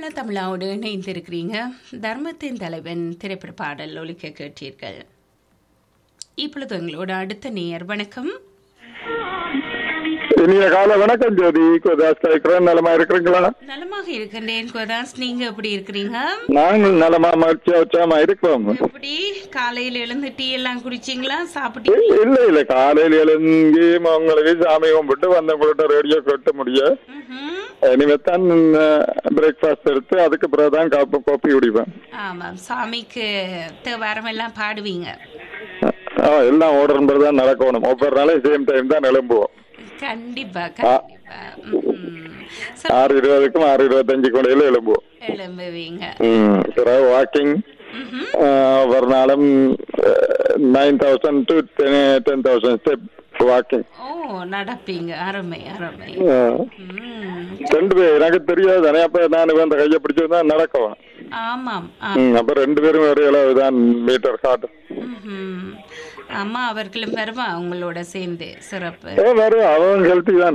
அழகான தமிழாவோடு இணைந்திருக்கிறீங்க தர்மத்தின் தலைவன் திரைப்பட பாடல் ஒலிக்க கேட்டீர்கள் இப்பொழுது எங்களோட அடுத்த நேயர் வணக்கம் இனிய கால வணக்கம் ஜோதி கோதாஸ் கேட்கிறேன் நலமா இருக்கிறீங்களா நலமாக இருக்கின்றேன் கோதாஸ் நீங்க எப்படி இருக்கிறீங்க நாங்கள் நலமா மகிழ்ச்சியா உற்சாகமா இருக்கிறோம் எப்படி காலையில எழுந்து டீ எல்லாம் குடிச்சீங்களா சாப்பிட்டீங்க இல்ல இல்ல காலையில எழுந்தி உங்களுக்கு சாமி கும்பிட்டு வந்தவங்கள்ட்ட ரேடியோ கேட்ட முடிய ம்ஹும். இனிமேத்தான் பிரேக்ஃபாஸ்ட் எடுத்து அதுக்கு பிறகுதான் காப்பி காப்பி குடிப்பேன் ஆமாம் சாமிக்கு தேவாரம் எல்லாம் பாடுவீங்க ஆ, எல்லாம் ஓர்டர் பிறகு தான் நடக்கணும் ஒவ்வொரு நாளும் சேம் டைம் தான் எழும்புவோம் கண்டிப்பா கண்டிப்பா ம்ஹும். சரி, ஆறு இருபதுக்கும் ஆறு இருபத்தஞ்சு கொடையில எழும்புவோம் எழும்புவீங்க ம், பிறகு வாக்கிங் ம்ஹும். ஒவ்வொரு நாளும் nine thousand to ten thousand step walking ஓ நடப்பீங்க அருமை அருமை ம். ரெண்டு பேர் எனக்கு தெரியாது தானே அப்ப நான் அந்த கையை பிடிச்சிருந்தா நடக்கும் ஆமாம் ஆ. ம், அப்ப ரெண்டு பேரும் ஒரே அளவு தான் மீட்டர் காட்டும் ம்ஹும். அம்மா அவர்களும் வருவா உங்களோட சேர்ந்து சிறப்பு ஏ வரும் அவன் ஹெல்த்தி தான்